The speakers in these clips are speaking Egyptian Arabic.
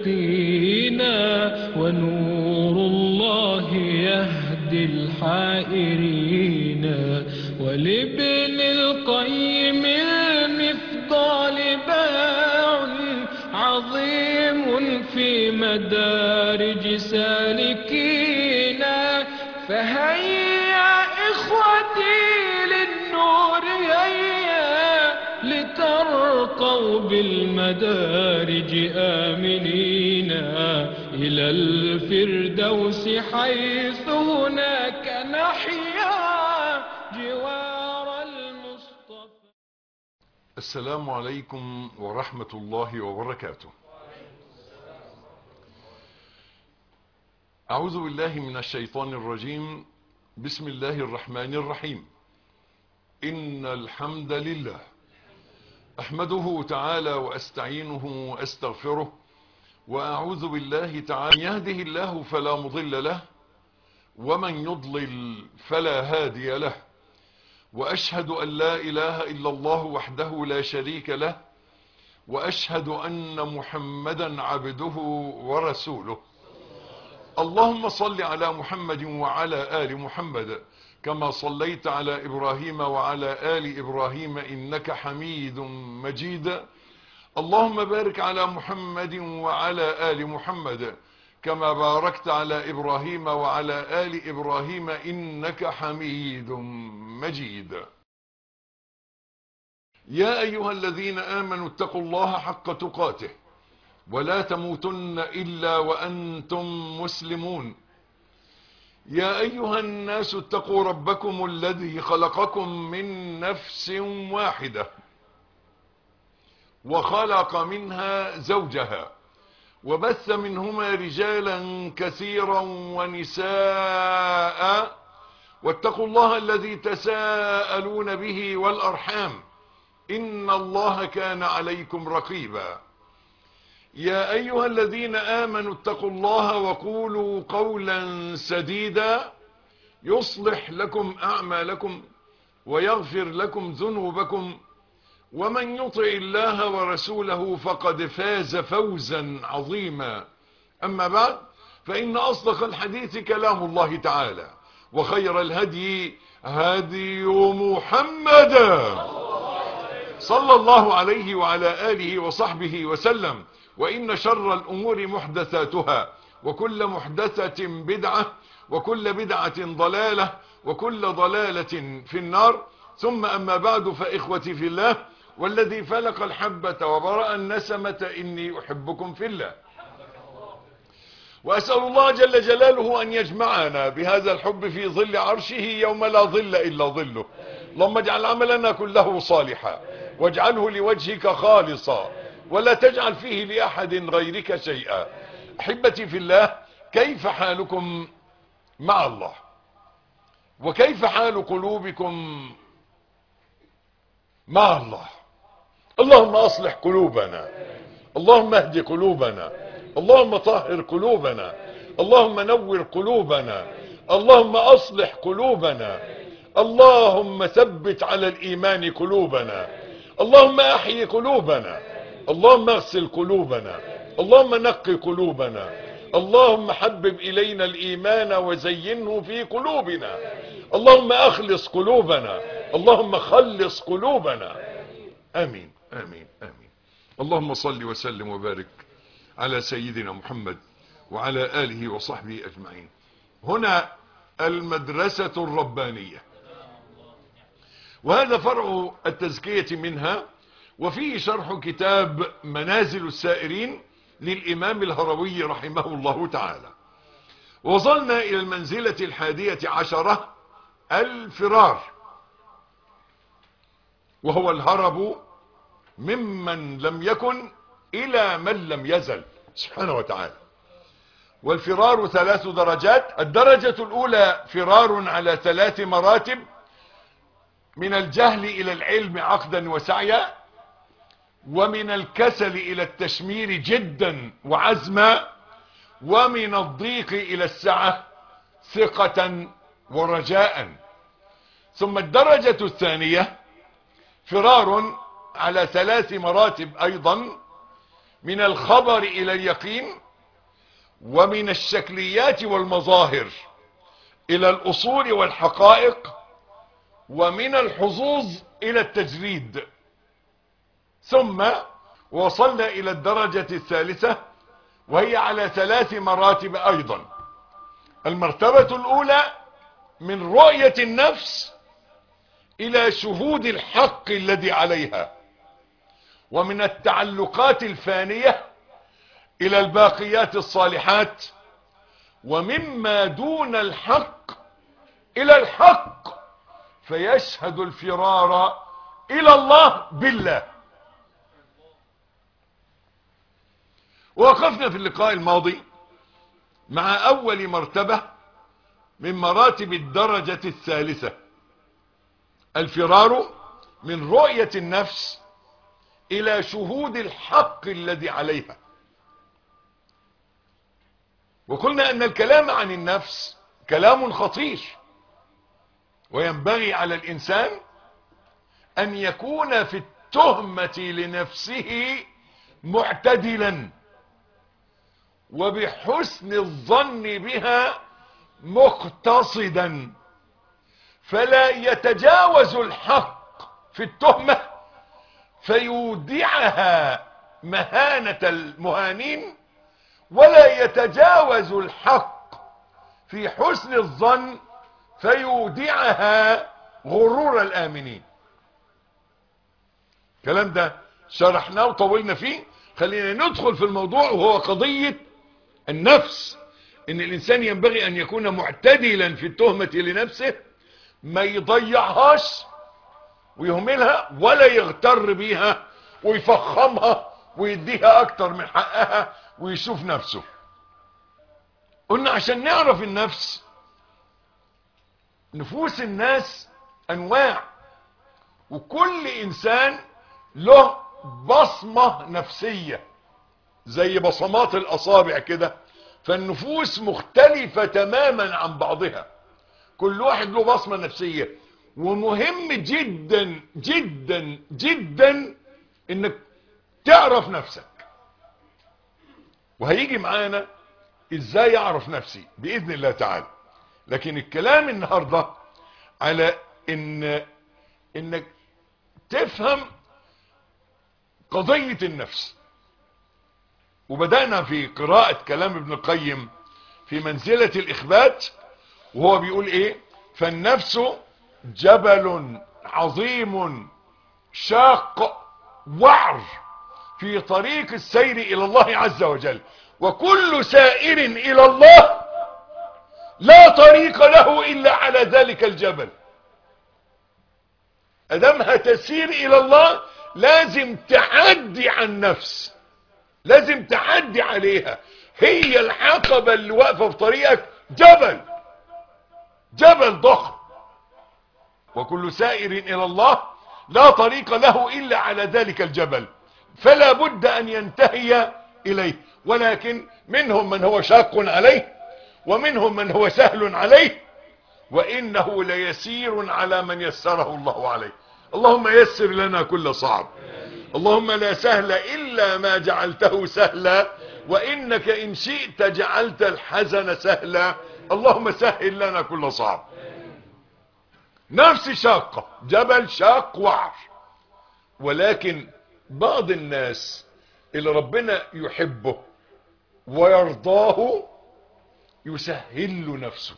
يسقينا ونور الله يهدي الحائرين ولابن القيم المفضال باع عظيم في مدارج سالكينا فهيا إخوتي للنور هيا لترقوا بالمدارج آمنين إلى الفردوس حيث هناك نحيا جوار المصطفى السلام عليكم ورحمة الله وبركاته أعوذ بالله من الشيطان الرجيم بسم الله الرحمن الرحيم إن الحمد لله أحمده تعالى وأستعينه وأستغفره وأعوذ بالله تعالى من يهده الله فلا مضل له ومن يضلل فلا هادي له وأشهد أن لا إله إلا الله وحده لا شريك له وأشهد أن محمدا عبده ورسوله اللهم صل على محمد وعلى آل محمد كما صليت على إبراهيم وعلى آل إبراهيم إنك حميد مجيد اللهم بارك على محمد وعلى آل محمد كما باركت على إبراهيم وعلى آل إبراهيم إنك حميد مجيد يا أيها الذين آمنوا اتقوا الله حق تقاته ولا تموتن إلا وأنتم مسلمون يا أيها الناس اتقوا ربكم الذي خلقكم من نفس واحدة وخلق منها زوجها وبث منهما رجالا كثيرا ونساء واتقوا الله الذي تساءلون به والأرحام إن الله كان عليكم رقيبا يا أيها الذين آمنوا اتقوا الله وقولوا قولا سديدا يصلح لكم أعمالكم ويغفر لكم ذنوبكم ومن يطع الله ورسوله فقد فاز فوزا عظيما أما بعد فإن أصدق الحديث كلام الله تعالى وخير الهدي هدي محمد صلى الله عليه وعلى آله وصحبه وسلم وإن شر الأمور محدثاتها وكل محدثة بدعة وكل بدعة ضلالة وكل ضلالة في النار ثم أما بعد فإخوتي في الله والذي فلق الحبة وبرأ النسمة إني أحبكم في الله وأسأل الله جل جلاله أن يجمعنا بهذا الحب في ظل عرشه يوم لا ظل إلا ظله اللهم اجعل عملنا كله صالحا واجعله لوجهك خالصا ولا تجعل فيه لأحد غيرك شيئا أحبتي في الله كيف حالكم مع الله وكيف حال قلوبكم مع الله اللهم أصلح قلوبنا اللهم اهد قلوبنا اللهم طهر قلوبنا اللهم نور قلوبنا اللهم أصلح قلوبنا اللهم ثبت على الإيمان قلوبنا اللهم أحيي قلوبنا اللهم اغسل قلوبنا اللهم نقي قلوبنا اللهم حبب إلينا الإيمان وزينه في قلوبنا اللهم أخلص قلوبنا اللهم خلص قلوبنا آمين آمين آمين اللهم صل وسلم وبارك على سيدنا محمد وعلى آله وصحبه أجمعين هنا المدرسة الربانية وهذا فرع التزكية منها وفيه شرح كتاب منازل السائرين للإمام الهروي رحمه الله تعالى وصلنا إلى المنزلة الحادية عشرة الفرار وهو الهرب ممن لم يكن إلى من لم يزل سبحانه وتعالى والفرار ثلاث درجات الدرجة الأولى فرار على ثلاث مراتب من الجهل إلى العلم عقدا وسعيا ومن الكسل إلى التشمير جدا وعزما ومن الضيق إلى السعة ثقة ورجاء ثم الدرجة الثانية فرار على ثلاث مراتب أيضا من الخبر الى اليقين ومن الشكليات والمظاهر الى الاصول والحقائق ومن الحظوظ الى التجريد ثم وصلنا الى الدرجة الثالثة وهي على ثلاث مراتب ايضا المرتبة الاولى من رؤية النفس الى شهود الحق الذي عليها ومن التعلقات الفانية الى الباقيات الصالحات ومما دون الحق الى الحق فيشهد الفرار الى الله بالله وقفنا في اللقاء الماضي مع اول مرتبة من مراتب الدرجة الثالثة الفرار من رؤية النفس الى شهود الحق الذي عليها وقلنا ان الكلام عن النفس كلام خطير وينبغي على الانسان ان يكون في التهمة لنفسه معتدلا وبحسن الظن بها مقتصدا فلا يتجاوز الحق في التهمة فيودعها مهانة المهانين ولا يتجاوز الحق في حسن الظن فيودعها غرور الآمنين الكلام ده شرحناه وطولنا فيه خلينا ندخل في الموضوع وهو قضية النفس ان الانسان ينبغي ان يكون معتدلا في التهمة لنفسه ما يضيعهاش ويهملها ولا يغتر بيها ويفخمها ويديها اكتر من حقها ويشوف نفسه قلنا عشان نعرف النفس نفوس الناس انواع وكل انسان له بصمة نفسية زي بصمات الاصابع كده فالنفوس مختلفة تماما عن بعضها كل واحد له بصمة نفسية ومهم جدا جدا جدا انك تعرف نفسك وهيجي معانا ازاي اعرف نفسي باذن الله تعالى لكن الكلام النهاردة على ان انك تفهم قضية النفس وبدأنا في قراءة كلام ابن القيم في منزلة الإخبات وهو بيقول إيه فالنفس جبل عظيم شاق وعر في طريق السير إلى الله عز وجل وكل سائر إلى الله لا طريق له إلا على ذلك الجبل أدمها تسير إلى الله لازم تعدي عن نفس لازم تعدي عليها هي العقبة اللي واقفة في طريقك جبل جبل ضخم وكل سائر إلى الله لا طريق له إلا على ذلك الجبل فلا بد أن ينتهي إليه ولكن منهم من هو شاق عليه ومنهم من هو سهل عليه وإنه ليسير على من يسره الله عليه اللهم يسر لنا كل صعب اللهم لا سهل إلا ما جعلته سهلا وإنك إن شئت جعلت الحزن سهلا اللهم سهل لنا كل صعب نفس شاقة جبل شاق وعر ولكن بعض الناس اللي ربنا يحبه ويرضاه يسهل له نفسه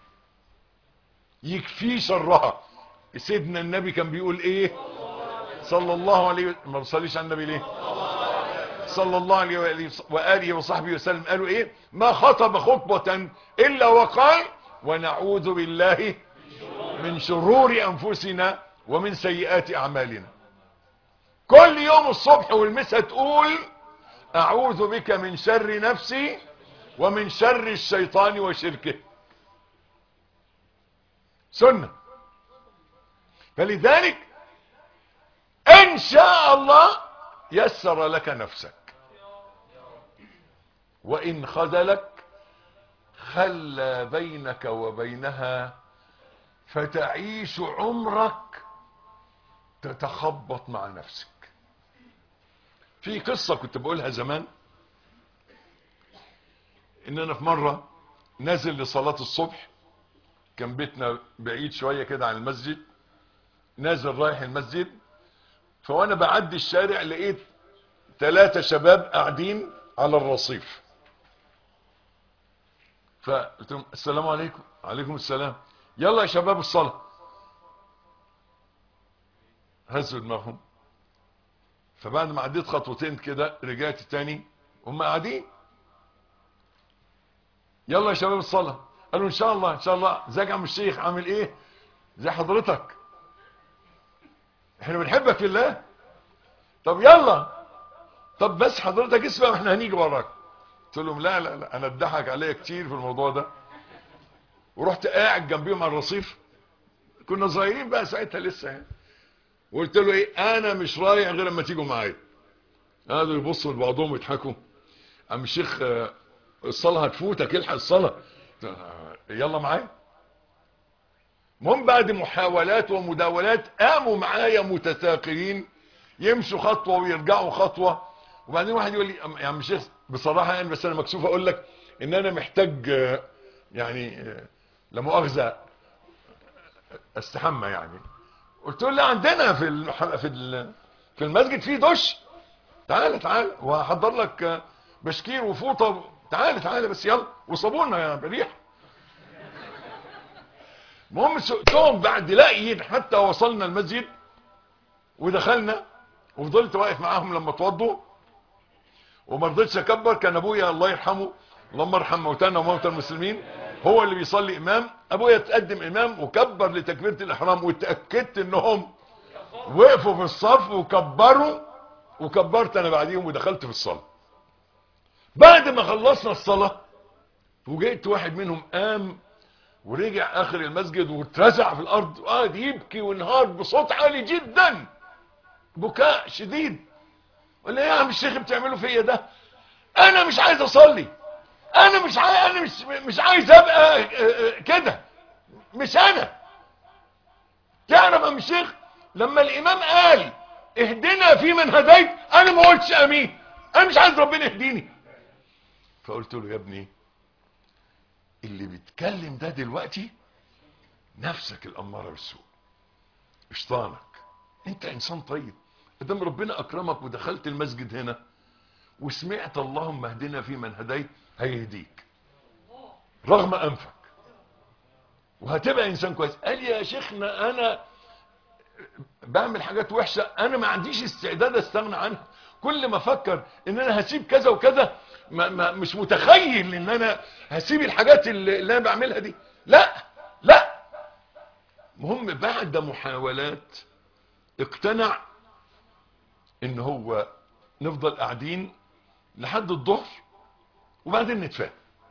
يكفيه شرها سيدنا النبي كان بيقول ايه صلى الله عليه وسلم ما بصليش على النبي ليه صلى الله عليه وآله, وآله وصحبه وسلم قالوا ايه ما خطب خطبة الا وقال ونعوذ بالله من شرور انفسنا ومن سيئات اعمالنا كل يوم الصبح والمسا تقول اعوذ بك من شر نفسي ومن شر الشيطان وشركه سنة فلذلك ان شاء الله يسر لك نفسك وان خذلك خلى بينك وبينها فتعيش عمرك تتخبط مع نفسك في قصة كنت بقولها زمان ان انا في مرة نازل لصلاة الصبح كان بيتنا بعيد شوية كده عن المسجد نازل رايح المسجد فوانا بعدي الشارع لقيت ثلاثة شباب قاعدين على الرصيف فقلت لهم السلام عليكم عليكم السلام يلا يا شباب الصلاة هزوا دماغهم فبعد ما عديت خطوتين كده رجعت تاني هم قاعدين يلا يا شباب الصلاة قالوا ان شاء الله ان شاء الله ازيك يا عم الشيخ عامل ايه زي حضرتك احنا بنحبك في الله طب يلا طب بس حضرتك اسمع واحنا هنيجي وراك قلت لهم لا لا لا انا اتضحك عليا كتير في الموضوع ده ورحت قاعد جنبيهم على الرصيف كنا صغيرين بقى ساعتها لسه يعني وقلت له ايه انا مش رايح غير اما تيجوا معايا قعدوا يبصوا لبعضهم ويضحكوا عم الشيخ آه، الصلاه هتفوتك الحق الصلاه آه، يلا معايا المهم بعد محاولات ومداولات قاموا معايا متساقلين يمشوا خطوه ويرجعوا خطوه وبعدين واحد يقول لي يا عم الشيخ بصراحه يعني بس انا مكسوف اقول لك ان انا محتاج آه، يعني آه، لا مؤاخذه استحمى يعني قلت له لا عندنا في المح... في ال... في المسجد في دش تعالى تعالى وهحضر لك آه، بشكير وفوطه تعالى تعالى بس يلا وصابونا يا بريح المهم سقتهم بعد لقيين حتى وصلنا المسجد ودخلنا وفضلت واقف معاهم لما اتوضوا وما رضيتش اكبر كان ابويا الله يرحمه اللهم ارحم موتانا وموتى المسلمين هو اللي بيصلي امام ابويا تقدم امام وكبر لتكبيره الاحرام واتاكدت انهم وقفوا في الصف وكبروا وكبرت انا بعديهم ودخلت في الصلاه بعد ما خلصنا الصلاه فوجئت واحد منهم قام ورجع اخر المسجد واترزع في الارض وقعد يبكي وينهار بصوت عالي جدا بكاء شديد ولا ايه يا عم الشيخ بتعملوا فيا ده انا مش عايز اصلي انا مش عايز انا مش مش عايز ابقى آه، آه، كده مش انا تعرف يا عم الشيخ لما الامام قال اهدنا في من هديت انا ما قلتش امين انا مش عايز ربنا يهديني فقلت له يا ابني اللي بيتكلم ده دلوقتي نفسك الاماره بالسوء شيطانك انت انسان طيب ادام ربنا اكرمك ودخلت المسجد هنا وسمعت اللهم اهدنا في من هديت هيهديك رغم انفك وهتبقى انسان كويس قال يا شيخنا انا بعمل حاجات وحشه انا ما عنديش استعداد استغنى عنها كل ما افكر ان انا هسيب كذا وكذا ما ما مش متخيل ان انا هسيب الحاجات اللي, اللي انا بعملها دي لا لا مهم بعد محاولات اقتنع ان هو نفضل قاعدين لحد الظهر وبعدين نتفاهم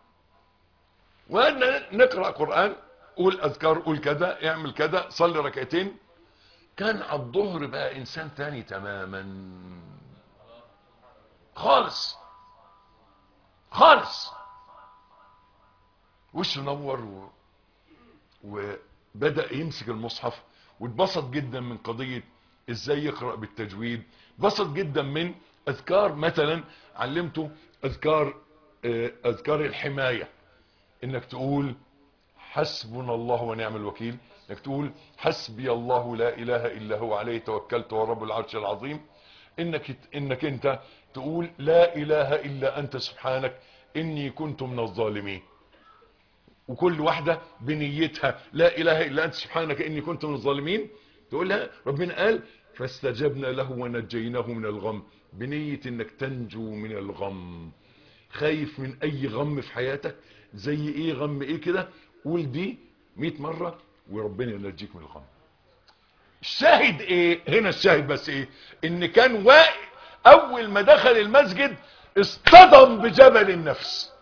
وقعدنا نقرا قران قول اذكار قول كذا اعمل كذا صلي ركعتين كان على الظهر بقى انسان تاني تماما خالص خالص وشه نور و... وبدأ يمسك المصحف واتبسط جدا من قضية ازاي يقرأ بالتجويد بسط جدا من اذكار مثلا علمته اذكار آه، اذكار الحماية انك تقول حسبنا الله ونعم الوكيل انك تقول حسبي الله لا اله الا هو عليه توكلت ورب العرش العظيم انك انك انت تقول لا اله الا انت سبحانك اني كنت من الظالمين وكل واحدة بنيتها لا اله الا انت سبحانك اني كنت من الظالمين تقولها ربنا قال فاستجبنا له ونجيناه من الغم بنية انك تنجو من الغم خايف من اي غم في حياتك زي ايه غم ايه كده قول دي 100 مرة وربنا ينجيك من الغم الشاهد ايه هنا الشاهد بس ايه ان كان واقف اول ما دخل المسجد اصطدم بجبل النفس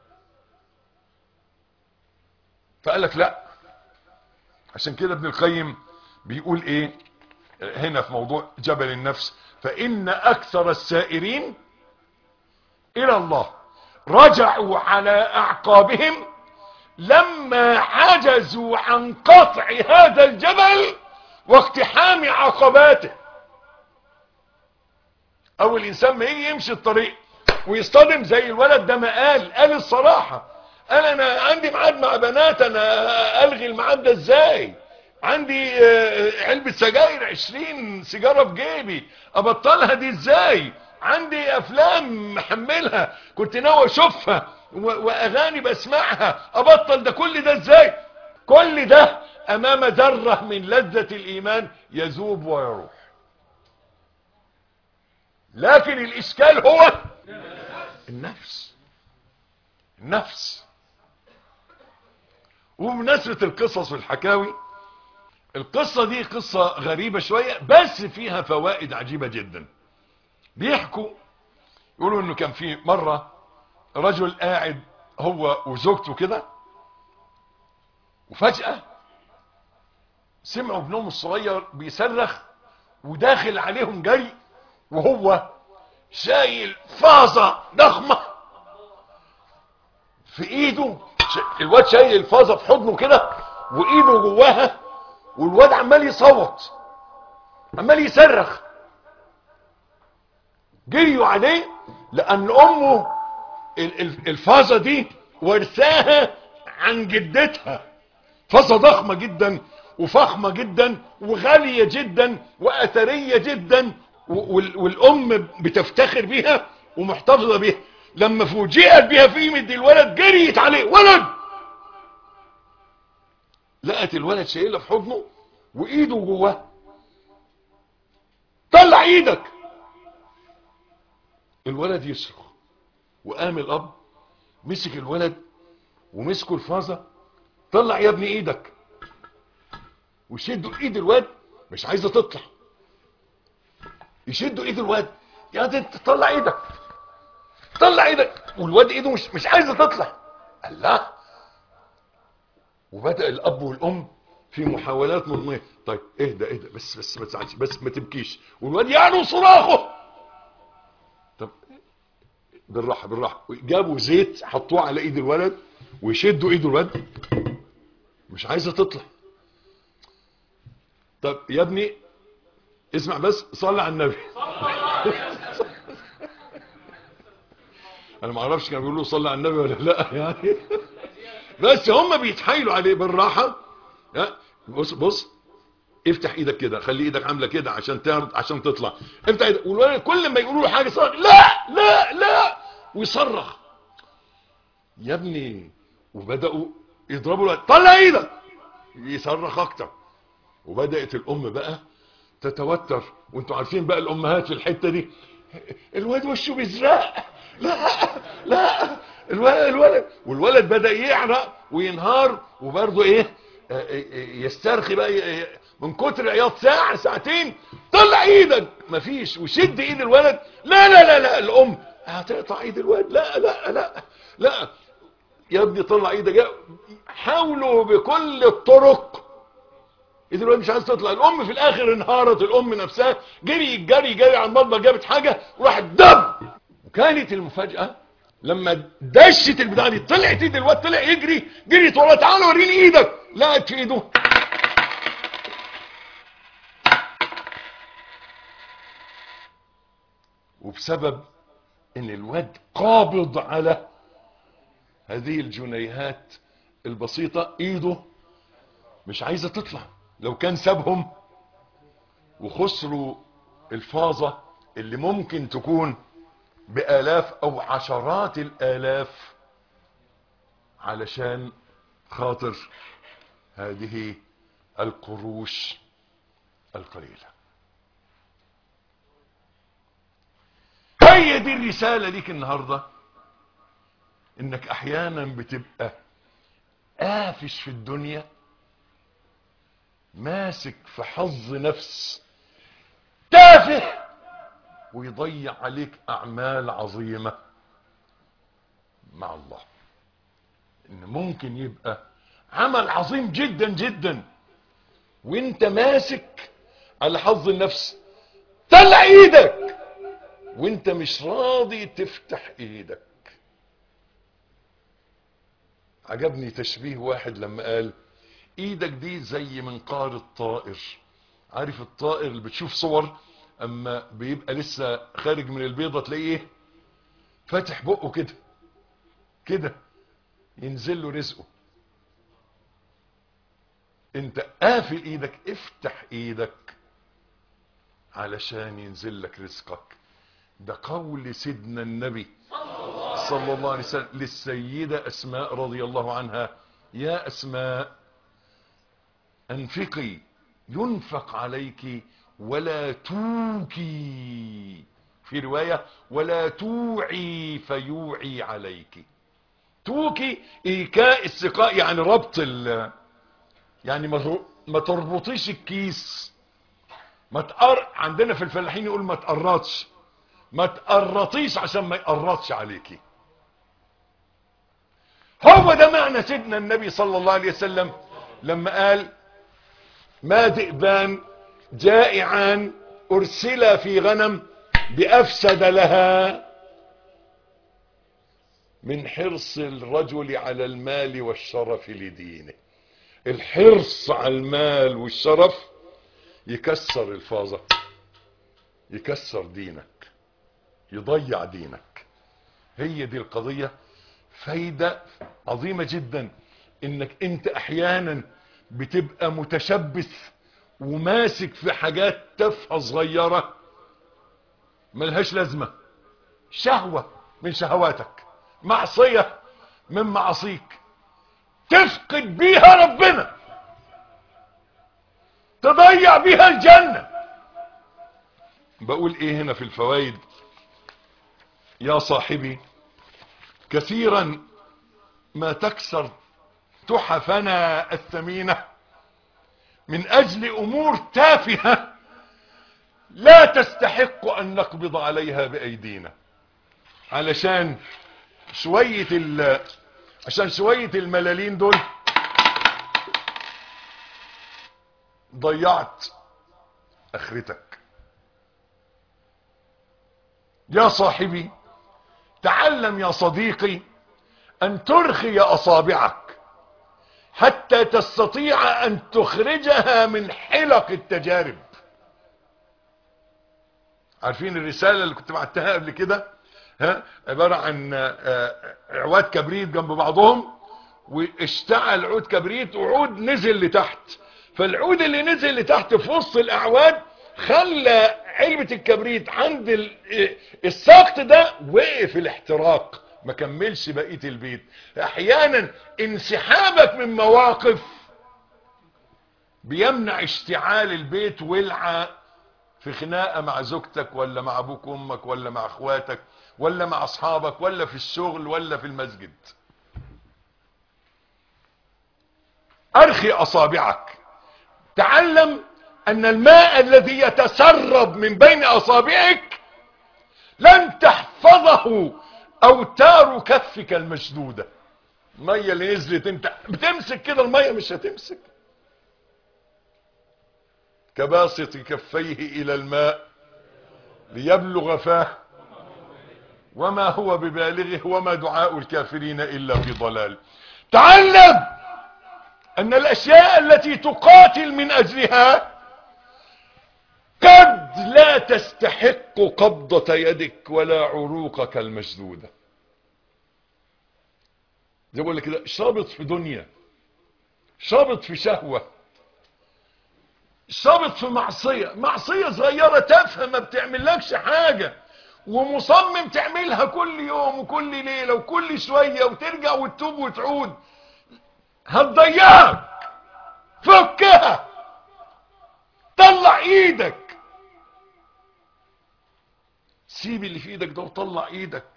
فقال لك لا عشان كده ابن القيم بيقول ايه هنا في موضوع جبل النفس فان اكثر السائرين الى الله رجعوا على اعقابهم لما عجزوا عن قطع هذا الجبل واقتحام عقباته اول انسان ما يجي يمشي الطريق ويصطدم زي الولد ده ما قال قال الصراحة قال انا عندي ميعاد مع بنات انا الغي الميعاد ده ازاي عندي آه، علبة سجاير عشرين سيجارة في جيبي ابطلها دي ازاي عندي افلام محملها كنت ناوي اشوفها و- واغاني بسمعها ابطل ده كل ده ازاي كل ده امام ذرة من لذة الايمان يذوب ويروح لكن الاشكال هو النفس النفس وبمناسبة القصص والحكاوي القصة دي قصة غريبة شوية بس فيها فوائد عجيبة جدا بيحكوا يقولوا انه كان في مرة رجل قاعد هو وزوجته كده وفجأة سمعوا ابنهم الصغير بيصرخ وداخل عليهم جري وهو شايل فازة ضخمة في ايده ش- الواد شايل الفازة في حضنه كده وايده جواها والواد عمال يصوت عمال يصرخ جريوا عليه لان امه ال- ال- الفازة دي ورثاها عن جدتها فازة ضخمة جدا وفخمة جدا وغالية جدا واثرية جدا و- وال- والام بتفتخر بيها ومحتفظة بيها لما فوجئت بيها في ايد الولد جريت عليه ولد لقت الولد شايلها في حضنه وايده جواه طلع ايدك الولد يصرخ وقام الاب مسك الولد ومسكوا الفازة طلع يا ابني ايدك ويشدوا ايد الواد مش عايزه تطلع يشدوا ايد الواد يا دي انت طلع ايدك طلع ايدك والواد ايده مش مش عايزه تطلع الله وبدا الاب والام في محاولات مضنيه طيب اهدى اهدى بس بس ما تزعلش بس ما تبكيش والواد يعلو صراخه طب بالراحه بالراحه جابوا زيت حطوه على ايد الولد ويشدوا ايد الولد مش عايزه تطلع طب يا ابني اسمع بس صلي على النبي انا ما اعرفش كانوا بيقولوا صلي على النبي ولا لا يعني بس هم بيتحايلوا عليه بالراحه ها، بص بص افتح ايدك كده خلي ايدك عامله كده عشان تعرض عشان تطلع افتح ايدك والولد كل ما يقولوا له حاجه صرخ لا لا لا ويصرخ يا ابني وبداوا يضربوا الولد طلع ايدك يصرخ اكتر وبدات الام بقى تتوتر وانتوا عارفين بقى الامهات في الحته دي الواد وشه بيزرق لا لا الولد الولد والولد بدا يعرق وينهار وبرضه ايه آه، آه، يسترخي بقى ي- ي- من كتر عياط ساعه ساعتين طلع ايدك مفيش وشد ايد الولد لا لا لا لا الام هتقطع ايد الولد لا لا لا لا يا ابني طلع ايدك يا- حاولوا بكل الطرق اذا الولد مش عايز تطلع الام في الاخر انهارت الام نفسها جري جري جري على المطبخ جابت حاجه وراحت دب وكانت المفاجاه لما دشت البتاعه دي طلعت ايد الواد طلع يجري جريت ورا تعالى وريني ايدك لقت في ايده وبسبب ان الواد قابض على هذه الجنيهات البسيطه ايده مش عايزة تطلع لو كان سابهم وخسروا الفاظة اللي ممكن تكون بآلاف أو عشرات الآلاف علشان خاطر هذه القروش القليلة هي دي الرسالة ليك النهاردة انك احيانا بتبقى قافش في الدنيا ماسك في حظ نفس تافه ويضيع عليك اعمال عظيمة مع الله ان ممكن يبقى عمل عظيم جدا جدا وانت ماسك على حظ النفس طلع ايدك وانت مش راضي تفتح ايدك عجبني تشبيه واحد لما قال ايدك دي زي منقار الطائر عارف الطائر اللي بتشوف صور اما بيبقى لسه خارج من البيضة تلاقيه ايه فاتح بقه كده كده ينزل له رزقه انت قافل ايدك افتح ايدك علشان ينزل لك رزقك ده قول سيدنا النبي صلى الله عليه وسلم للسيدة اسماء رضي الله عنها يا اسماء انفقي ينفق عليك ولا توكي في رواية ولا توعي فيوعي عليك توكي ايكاء السقاء يعني ربط ال يعني ما ما تربطيش الكيس ما تقر عندنا في الفلاحين يقول ما تقرطش ما تقرطيش عشان ما يقرطش عليكي هو ده معنى سيدنا النبي صلى الله عليه وسلم لما قال ما ذئبان جائعان ارسلا في غنم بافسد لها من حرص الرجل على المال والشرف لدينه الحرص على المال والشرف يكسر الفاظة يكسر دينك يضيع دينك هي دي القضية فايدة عظيمة جدا انك انت احيانا بتبقى متشبث وماسك في حاجات تافهه صغيرة ملهاش لازمة شهوة من شهواتك معصية من معاصيك تفقد بيها ربنا تضيع بيها الجنة بقول ايه هنا في الفوائد يا صاحبي كثيرا ما تكسر تحفنا الثمينة من اجل امور تافهة لا تستحق ان نقبض عليها بايدينا علشان شوية ال عشان شوية الملالين دول ضيعت اخرتك يا صاحبي تعلم يا صديقي ان ترخي اصابعك حتى تستطيع ان تخرجها من حلق التجارب عارفين الرسالة اللي كنت بعتها قبل كده ها عبارة عن عواد كبريت جنب بعضهم واشتعل عود كبريت وعود نزل لتحت فالعود اللي نزل لتحت في وسط الاعواد خلى علبة الكبريت عند الساقط ده وقف الاحتراق ما كملش بقية البيت احيانا انسحابك من مواقف بيمنع اشتعال البيت ولعة في خناقة مع زوجتك ولا مع ابوك وامك ولا مع اخواتك ولا مع اصحابك ولا في الشغل ولا في المسجد ارخي اصابعك تعلم ان الماء الذي يتسرب من بين اصابعك لن تحفظه اوتار كفك المشدودة المية اللي نزلت انت بتمسك كده المية مش هتمسك كباسط كفيه الى الماء ليبلغ فاه وما هو ببالغه وما دعاء الكافرين الا في ضلال تعلم ان الاشياء التي تقاتل من اجلها قد لا تستحق قبضة يدك ولا عروقك المشدودة زي بقول لك كده شابط في دنيا شابط في شهوة شابط في معصية معصية صغيرة تافهة ما بتعملكش حاجة ومصمم تعملها كل يوم وكل ليلة وكل شوية وترجع وتتوب وتعود هتضيعك فكها طلع ايدك سيب اللي في ايدك ده وطلع ايدك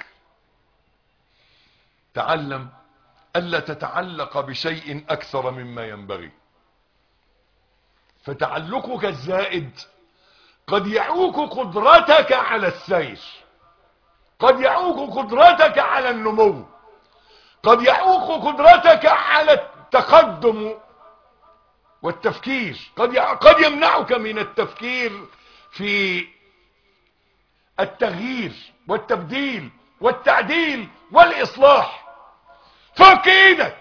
تعلم الا تتعلق بشيء اكثر مما ينبغي فتعلقك الزائد قد يعوق قدرتك على السير قد يعوق قدرتك على النمو قد يعوق قدرتك على التقدم والتفكير قد قد يمنعك من التفكير في التغيير والتبديل والتعديل والاصلاح فك ايدك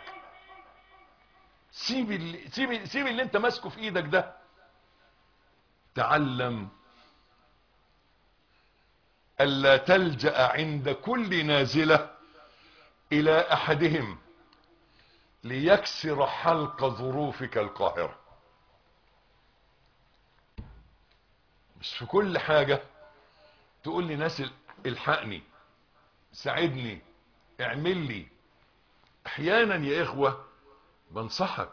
سيب اللي, سيب, سيب اللي انت ماسكه في ايدك ده تعلم ألا تلجأ عند كل نازلة إلى أحدهم ليكسر حلق ظروفك القاهرة مش في كل حاجة تقول لي ناس الحقني ساعدني اعمل لي احيانا يا اخوة بنصحك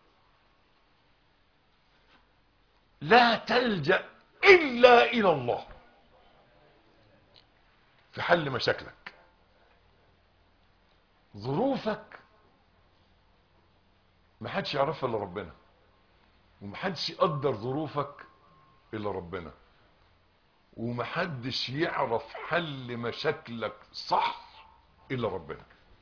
لا تلجأ الا الى الله في حل مشاكلك ظروفك محدش يعرفها الا ربنا ومحدش يقدر ظروفك الا ربنا ومحدش يعرف حل مشاكلك صح الا ربنا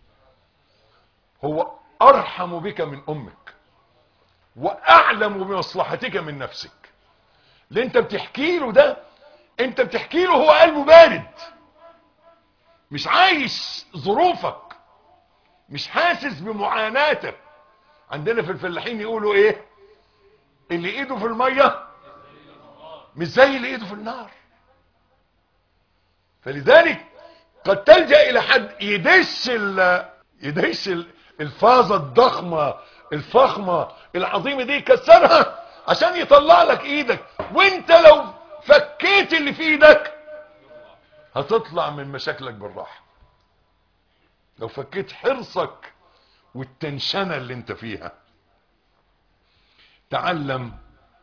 هو ارحم بك من امك واعلم بمصلحتك من نفسك اللي انت بتحكي له ده انت بتحكي له هو قلبه بارد مش عايش ظروفك مش حاسس بمعاناتك عندنا في الفلاحين يقولوا ايه اللي ايده في الميه مش زي اللي ايده في النار فلذلك قد تلجأ الى حد يدش ال يدش ال- الفازة الضخمة الفخمة العظيمة دي يكسرها عشان يطلع لك ايدك وانت لو فكيت اللي في ايدك هتطلع من مشاكلك بالراحة لو فكيت حرصك والتنشنة اللي انت فيها تعلم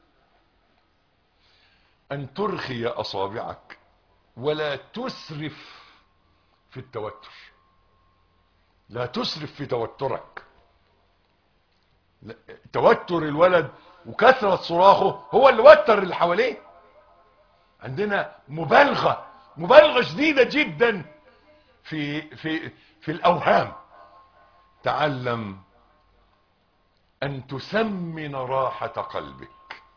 ان ترخي اصابعك ولا تسرف في التوتر لا تسرف في توترك لا- توتر الولد وكثرة صراخه هو اللي وتر اللي حواليه عندنا مبالغة مبالغة شديدة جدا في في في الأوهام تعلم أن تثمن راحة قلبك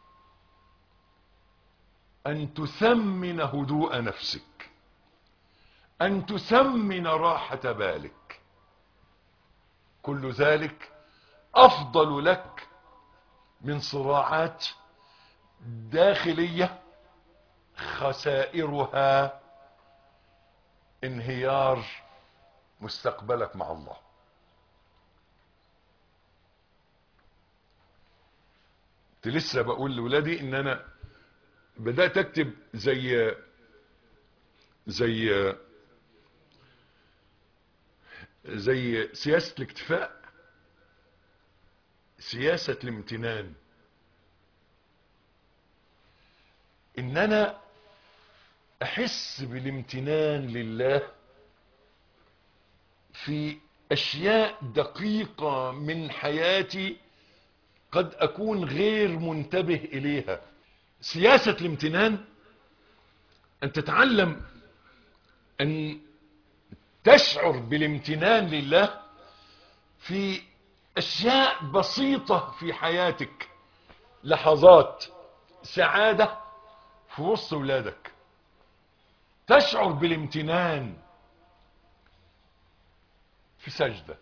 أن تثمن هدوء نفسك أن تثمن راحة بالك كل ذلك أفضل لك من صراعات داخلية خسائرها انهيار مستقبلك مع الله كنت لسه بقول لولادي ان انا بدأت اكتب زي زي زي سياسة الاكتفاء سياسة الامتنان ان انا احس بالامتنان لله في اشياء دقيقة من حياتي قد اكون غير منتبه اليها سياسة الامتنان ان تتعلم ان تشعر بالامتنان لله في اشياء بسيطة في حياتك لحظات سعادة في وسط ولادك تشعر بالامتنان في سجدة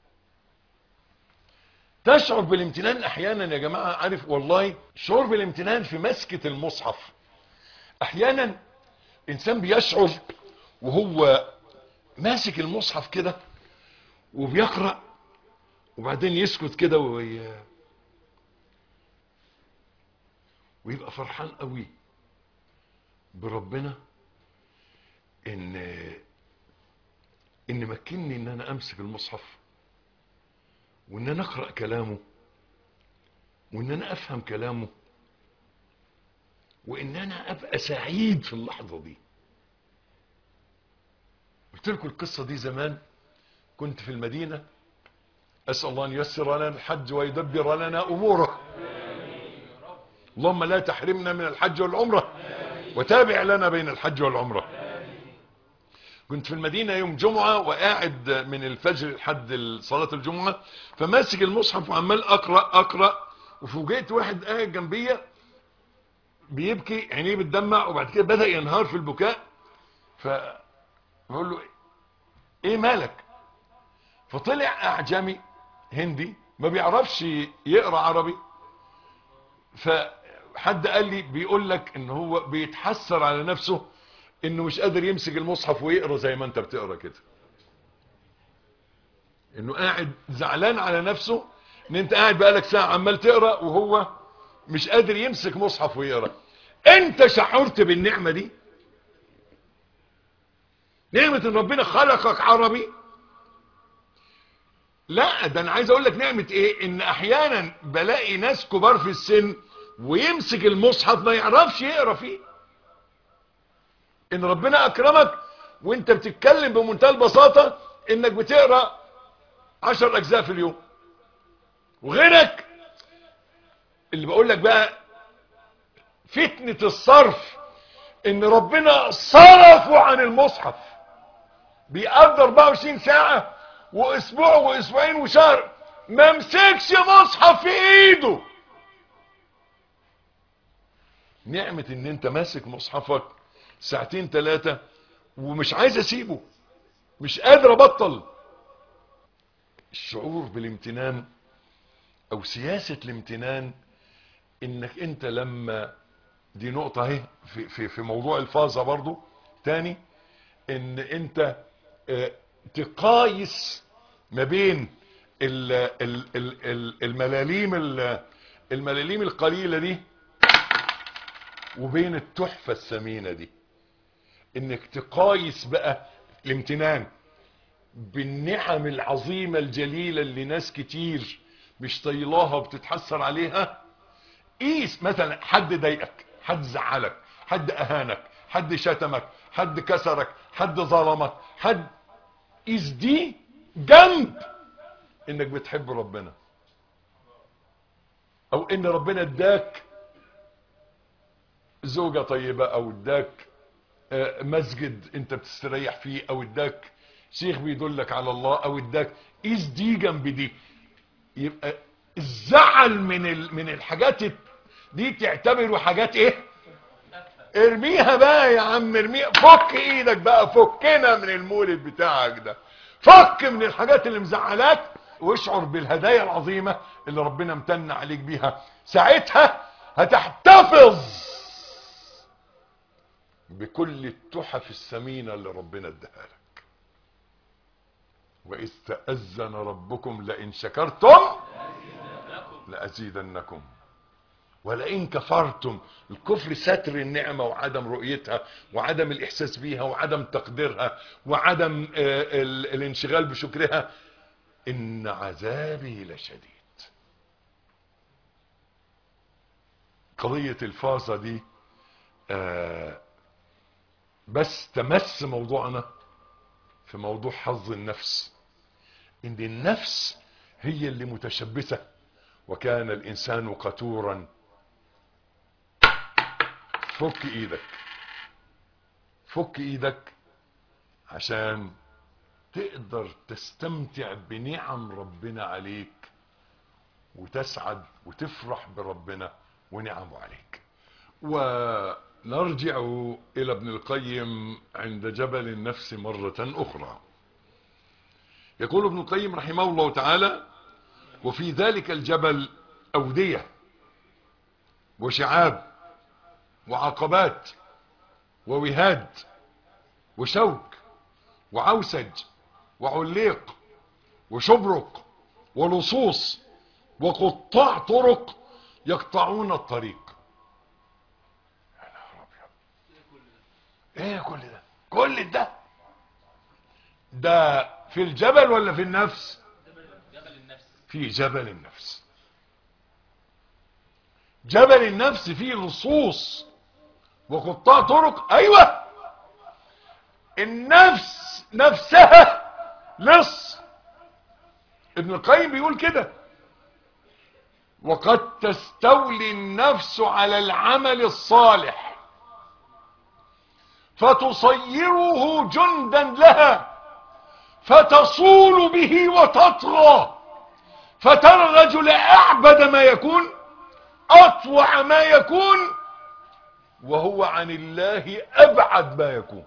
تشعر بالامتنان احيانا يا جماعة عارف والله شعور بالامتنان في مسكة المصحف احيانا انسان بيشعر وهو ماسك المصحف كده وبيقرأ وبعدين يسكت كده وي... ويبقى فرحان قوي بربنا ان ان مكنني ان انا امسك المصحف وان انا اقرا كلامه وان انا افهم كلامه وان انا ابقى سعيد في اللحظه دي قلت لكم القصه دي زمان كنت في المدينه اسال الله ان ييسر لنا الحج ويدبر لنا اموره اللهم لا تحرمنا من الحج والعمره وتابع لنا بين الحج والعمره كنت في المدينة يوم جمعة وقاعد من الفجر لحد صلاة الجمعة فماسك المصحف وعمال أقرأ أقرأ وفوجئت واحد قاعد جنبيا بيبكي عينيه بتدمع وبعد كده بدأ ينهار في البكاء فبقول له ايه مالك فطلع اعجمي هندي ما بيعرفش يقرأ عربي فحد قال لي بيقول لك ان هو بيتحسر على نفسه انه مش قادر يمسك المصحف ويقرا زي ما انت بتقرا كده انه قاعد زعلان على نفسه ان انت قاعد بقالك ساعة عمال تقرا وهو مش قادر يمسك مصحف ويقرا انت شعرت بالنعمة دي نعمة ان ربنا خلقك عربي لا ده انا عايز اقول لك نعمة ايه ان احيانا بلاقي ناس كبار في السن ويمسك المصحف ما يعرفش يقرا فيه ان ربنا اكرمك وانت بتتكلم بمنتهى البساطة انك بتقرا عشر اجزاء في اليوم وغيرك اللي بقول لك بقى فتنة الصرف ان ربنا صرفه عن المصحف بيقضي 24 ساعة واسبوع واسبوعين وشهر ما مسكش مصحف في ايده نعمة ان انت ماسك مصحفك ساعتين ثلاثة ومش عايز اسيبه مش قادر ابطل الشعور بالامتنان او سياسة الامتنان انك انت لما دي نقطة اهي في, في, في موضوع الفازة برضو تاني ان انت اه تقايس ما بين ال ال ال ال الملاليم الملاليم القليلة دي وبين التحفة الثمينة دي انك تقايس بقى الامتنان بالنعم العظيمة الجليلة اللي ناس كتير مش طيلاها وبتتحسر عليها قيس مثلا حد ضايقك حد زعلك حد اهانك حد شتمك حد كسرك حد ظلمك حد قيس دي جنب انك بتحب ربنا او ان ربنا اداك زوجة طيبة او اداك مسجد انت بتستريح فيه او اداك شيخ بيدلك على الله او اداك قيس دي جنب دي يبقى الزعل من ال... من الحاجات دي تعتبره حاجات ايه ارميها بقى يا عم ارميها فك ايدك بقى فكنا من المولد بتاعك ده فك من الحاجات اللي مزعلاك واشعر بالهدايا العظيمة اللي ربنا امتن عليك بيها ساعتها هتحتفظ بكل التحف الثمينة اللي ربنا اداها لك وإذ تأذن ربكم لئن شكرتم لأزيدنكم ولئن كفرتم الكفر ستر النعمة وعدم رؤيتها وعدم الإحساس بيها وعدم تقديرها وعدم الانشغال بشكرها إن عذابي لشديد قضية الفاظة دي آه بس تمس موضوعنا في موضوع حظ النفس ان النفس هي اللي متشبثة وكان الانسان قتورا فك ايدك فك ايدك عشان تقدر تستمتع بنعم ربنا عليك وتسعد وتفرح بربنا ونعمه عليك ونرجع الى ابن القيم عند جبل النفس مرة اخرى يقول ابن القيم رحمه الله تعالى وفي ذلك الجبل اودية وشعاب وعقبات ووهاد وشوك وعوسج وعليق وشبرق ولصوص وقطاع طرق يقطعون الطريق يا نهار ابيض ايه كل ده كل ده ده في الجبل ولا في النفس في جبل النفس جبل النفس فيه لصوص وقطاع طرق ايوه النفس نفسها لص ابن القيم بيقول كده وقد تستولي النفس على العمل الصالح فتصيره جندا لها فتصول به وتطغى فترى الرجل اعبد ما يكون اطوع ما يكون وهو عن الله ابعد ما يكون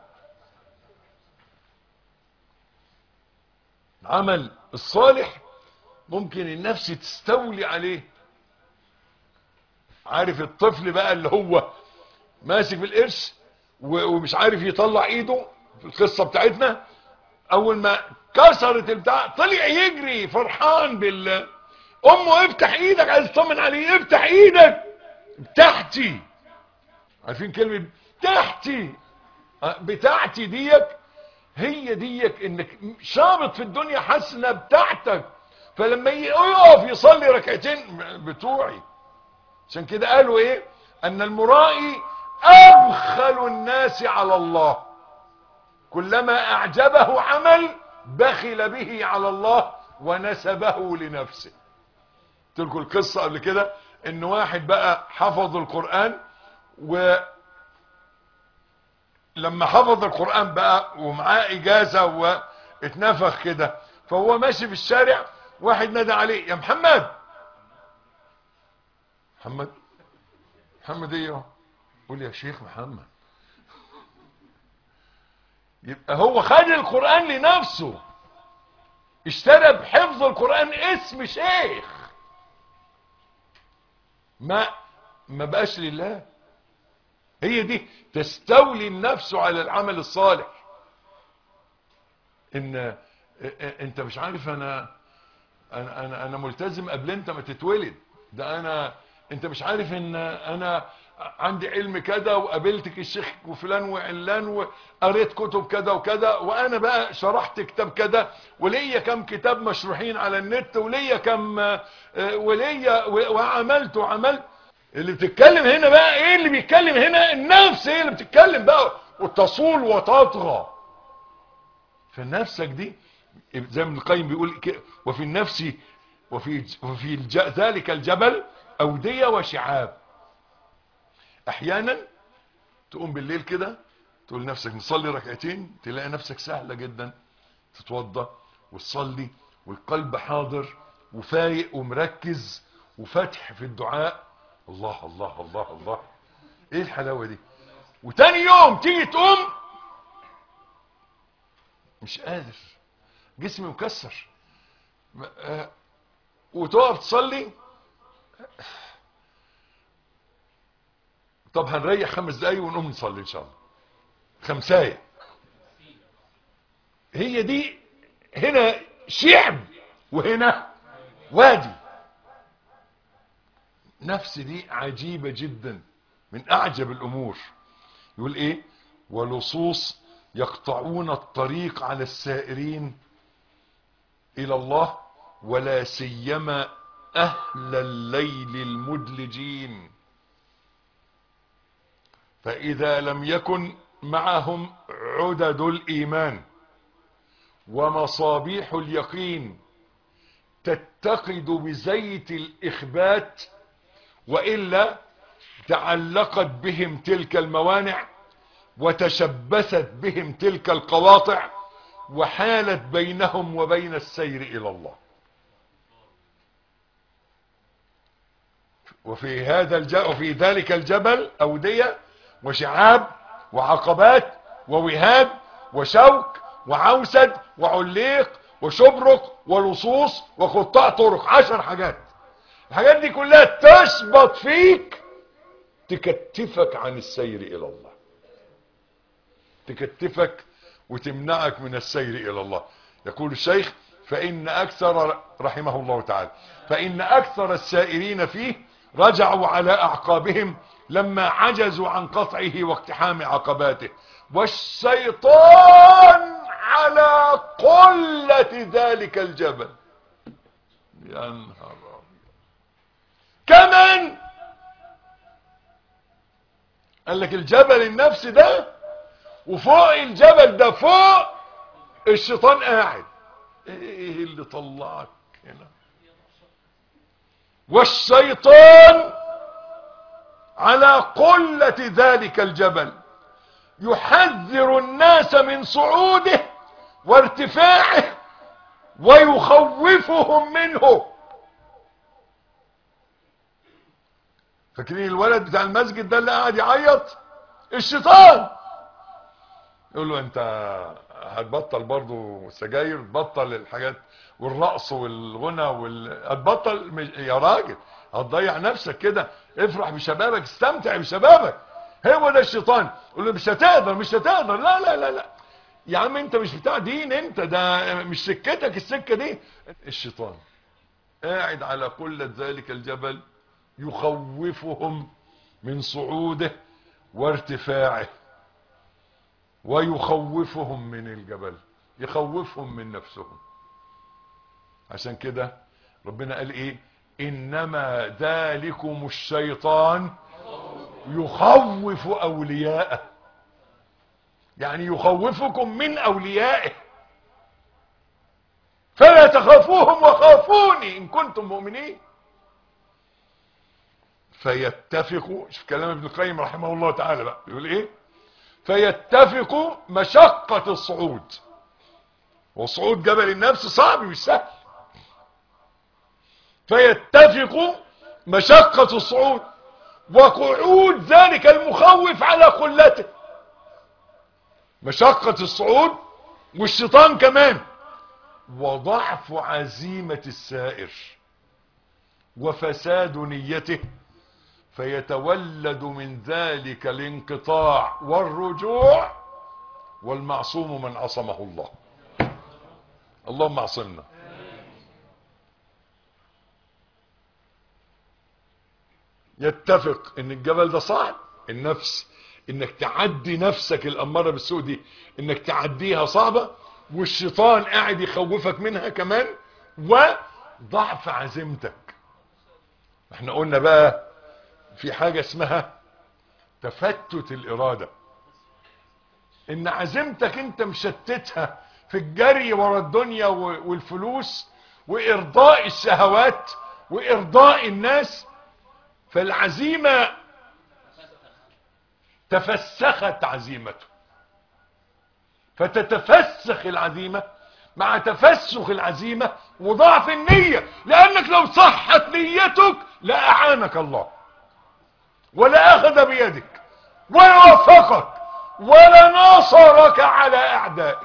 عمل الصالح ممكن النفس تستولي عليه عارف الطفل بقى اللي هو ماسك بالقرش و- ومش عارف يطلع ايده في القصة بتاعتنا اول ما كسرت البتاع طلع يجري فرحان بال امه افتح ايدك عايز تطمن عليه افتح ايدك بتاعتي عارفين كلمة بتاعتي آه، بتاعتي ديك هي ديك انك شابط في الدنيا حاسس انها بتاعتك فلما يقف يصلي ركعتين بتوعي عشان كده قالوا ايه ان المرائي ابخل الناس على الله كلما اعجبه عمل بخل به على الله ونسبه لنفسه قلت لكم القصه قبل كده ان واحد بقى حفظ القران و لما حفظ القرآن بقى ومعاه إجازة واتنفخ كده فهو ماشي في الشارع واحد نادى عليه يا محمد محمد محمد ايه قول يا شيخ محمد يبقى هو خد القرآن لنفسه اشترى بحفظ القرآن اسم شيخ ما ما بقاش لله هي دي تستولي النفس على العمل الصالح ان انت مش عارف انا انا انا, أنا ملتزم قبل انت ما تتولد ده انا انت مش عارف ان انا عندي علم كذا وقابلتك الشيخ وفلان وعلان وقريت كتب كذا وكذا وانا بقى شرحت كتاب كذا وليا كم كتاب مشروحين على النت وليا كم وليا وعملت وعملت اللي بتتكلم هنا بقى ايه اللي بيتكلم هنا النفس هي اللي بتتكلم بقى وتصول وتطغى فنفسك دي زي ما ابن القيم بيقول كده وفي النفس وفي وفي الج... ذلك الجبل أودية وشعاب احيانا تقوم بالليل كده تقول لنفسك نصلي ركعتين تلاقي نفسك سهلة جدا تتوضى وتصلي والقلب حاضر وفايق ومركز وفتح في الدعاء الله الله الله الله ايه الحلاوة دي وتاني يوم تيجي تقوم مش قادر جسمي مكسر وتقف تصلي طب هنريح خمس دقايق ونقوم نصلي ان شاء الله خمساية هي دي هنا شعب وهنا وادي نفس دي عجيبة جدا من اعجب الامور يقول ايه ولصوص يقطعون الطريق على السائرين الى الله ولا سيما اهل الليل المدلجين فاذا لم يكن معهم عدد الايمان ومصابيح اليقين تتقد بزيت الاخبات والا تعلقت بهم تلك الموانع وتشبثت بهم تلك القواطع وحالت بينهم وبين السير الى الله وفي هذا الج... وفي ذلك الجبل أودية وشعاب وعقبات ووهاد وشوك وعوسد وعليق وشبرق ولصوص وقطاع طرق عشر حاجات الحاجات دي كلها تشبط فيك تكتفك عن السير إلى الله تكتفك وتمنعك من السير إلى الله يقول الشيخ فإن أكثر رحمه الله تعالى فإن أكثر السائرين فيه رجعوا على أعقابهم لما عجزوا عن قطعه واقتحام عقباته والشيطان على قلة ذلك الجبل يا نهار كمان قال لك الجبل النفسي ده وفوق الجبل ده فوق الشيطان قاعد ايه اللي طلعك هنا والشيطان على قلة ذلك الجبل يحذر الناس من صعوده وارتفاعه ويخوفهم منه فاكرين الولد بتاع المسجد ده اللي قاعد يعيط الشيطان يقول له انت هتبطل برضو سجاير تبطل الحاجات والرقص والغنى وال... هتبطل مش... يا راجل هتضيع نفسك كده افرح بشبابك استمتع بشبابك هو ده الشيطان يقول له مش هتقدر مش هتقدر لا لا لا لا يا عم انت مش بتاع دين انت ده مش سكتك السكة دي الشيطان قاعد على قلة ذلك الجبل يخوفهم من صعوده وارتفاعه ويخوفهم من الجبل يخوفهم من نفسهم عشان كده ربنا قال ايه انما ذلكم الشيطان يخوف اولياءه يعني يخوفكم من اوليائه فلا تخافوهم وخافوني ان كنتم مؤمنين فيتفق شوف كلام ابن القيم رحمه الله تعالى بقى يقول ايه فيتفق مشقة الصعود وصعود جبل النفس صعب مش سهل فيتفق مشقة الصعود وقعود ذلك المخوف على قلته مشقة الصعود والشيطان كمان وضعف عزيمة السائر وفساد نيته فيتولد من ذلك الانقطاع والرجوع والمعصوم من عصمه الله اللهم اعصمنا يتفق ان الجبل ده صعب النفس انك تعدي نفسك الاماره بالسوء دي انك تعديها صعبه والشيطان قاعد يخوفك منها كمان وضعف عزيمتك احنا قلنا بقى في حاجة اسمها تفتت الارادة ان عزيمتك انت مشتتها في الجري ورا الدنيا والفلوس وارضاء الشهوات وارضاء الناس فالعزيمة تفسخت عزيمته فتتفسخ العزيمة مع تفسخ العزيمة وضعف النية لانك لو صحت نيتك لأعانك الله ولا اخذ بيدك ولا وفقك ولا ناصرك على اعدائك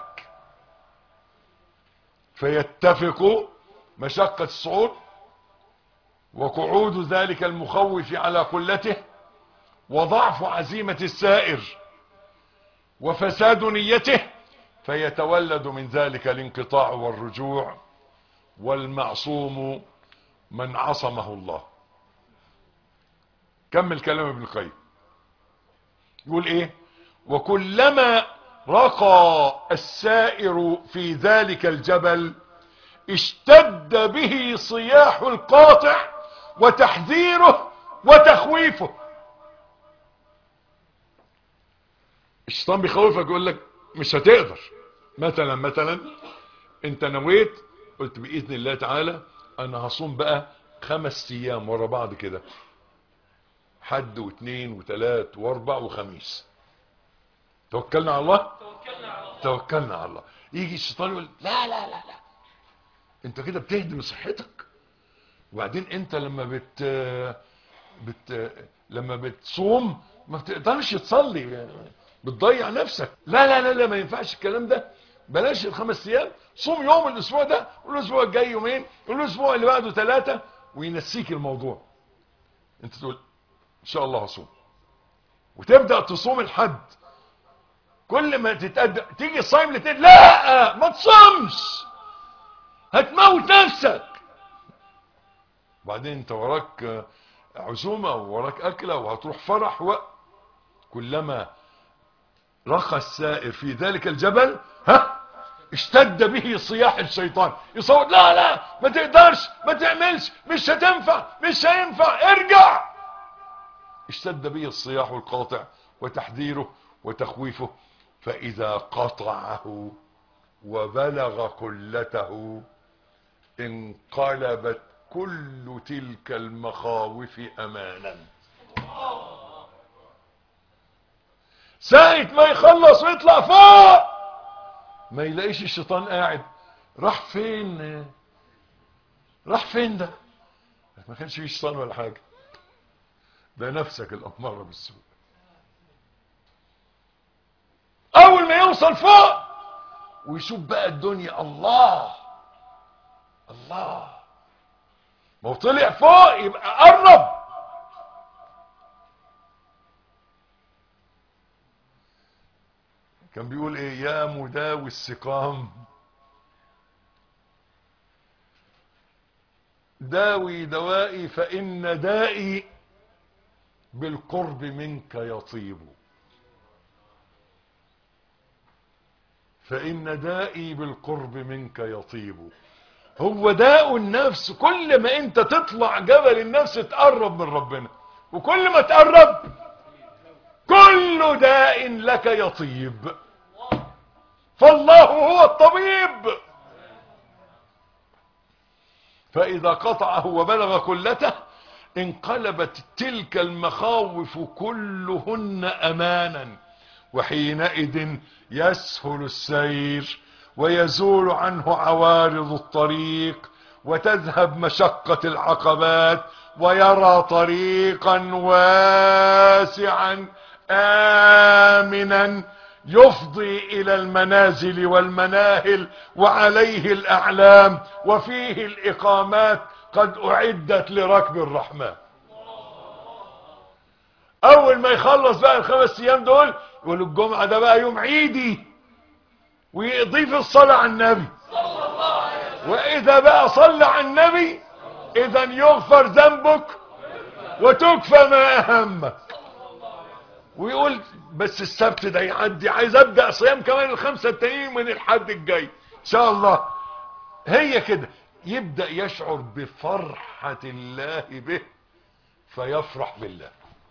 فيتفق مشقة الصعود وقعود ذلك المخوف على قلته وضعف عزيمة السائر وفساد نيته فيتولد من ذلك الانقطاع والرجوع والمعصوم من عصمه الله كمل كلام ابن القيم يقول ايه وكلما رقى السائر في ذلك الجبل اشتد به صياح القاطع وتحذيره وتخويفه الشيطان بيخوفك يقول لك مش هتقدر مثلا مثلا انت نويت قلت باذن الله تعالى انا هصوم بقى خمس ايام ورا بعض كده حد واثنين وثلاث واربع وخميس توكلنا على الله توكلنا على الله يجي الشيطان يقول لا لا لا لا انت كده بتهدم صحتك وبعدين انت لما بت بت لما بتصوم ما بتقدرش تصلي يعني بتضيع نفسك لا لا لا لا ما ينفعش الكلام ده بلاش الخمس ايام صوم يوم الاسبوع ده والاسبوع الجاي يومين والاسبوع اللي بعده ثلاثه وينسيك الموضوع انت تقول ان شاء الله هصوم وتبدا تصوم الحد كل ما تتقدم تيجي الصايم الاثنين لا ما تصومش هتموت نفسك وبعدين انت وراك عزومه ووراك اكله وهتروح فرح و كلما رخى السائر في ذلك الجبل ها اشتد به صياح الشيطان يصوت لا لا ما تقدرش ما تعملش مش هتنفع مش هينفع ارجع اشتد به الصياح القاطع وتحذيره وتخويفه فإذا قطعه وبلغ قلته انقلبت كل تلك المخاوف أمانا ساعة ما يخلص ويطلع فوق ما يلاقيش الشيطان قاعد راح فين راح فين ده ما كانش فيه شيطان ولا حاجة ده نفسك الأمارة بالسوء أول ما يوصل فوق ويشوف بقى الدنيا الله الله ما هو طلع فوق يبقى قرب كان بيقول ايه يا مداوي السقام داوي دوائي فإن دائي بالقرب منك يطيب فإن دائي بالقرب منك يطيب هو داء النفس كل ما انت تطلع جبل النفس تقرب من ربنا وكل ما تقرب كل داء لك يطيب فالله هو الطبيب فإذا قطعه وبلغ كلته انقلبت تلك المخاوف كلهن أمانا وحينئذ يسهل السير ويزول عنه عوارض الطريق وتذهب مشقة العقبات ويرى طريقا واسعا آمنا يفضي إلى المنازل والمناهل وعليه الأعلام وفيه الإقامات قد أعدت لركب الرحمن أول ما يخلص بقى الخمس أيام دول يقول الجمعة ده بقى يوم عيدي ويضيف الصلاة على النبي وإذا بقى صلى على النبي إذا يغفر ذنبك وتكفى ما أهمك ويقول بس السبت ده يعدي عايز ابدا صيام كمان الخمسه التانيين من الحد الجاي ان شاء الله هي كده يبدا يشعر بفرحه الله به فيفرح بالله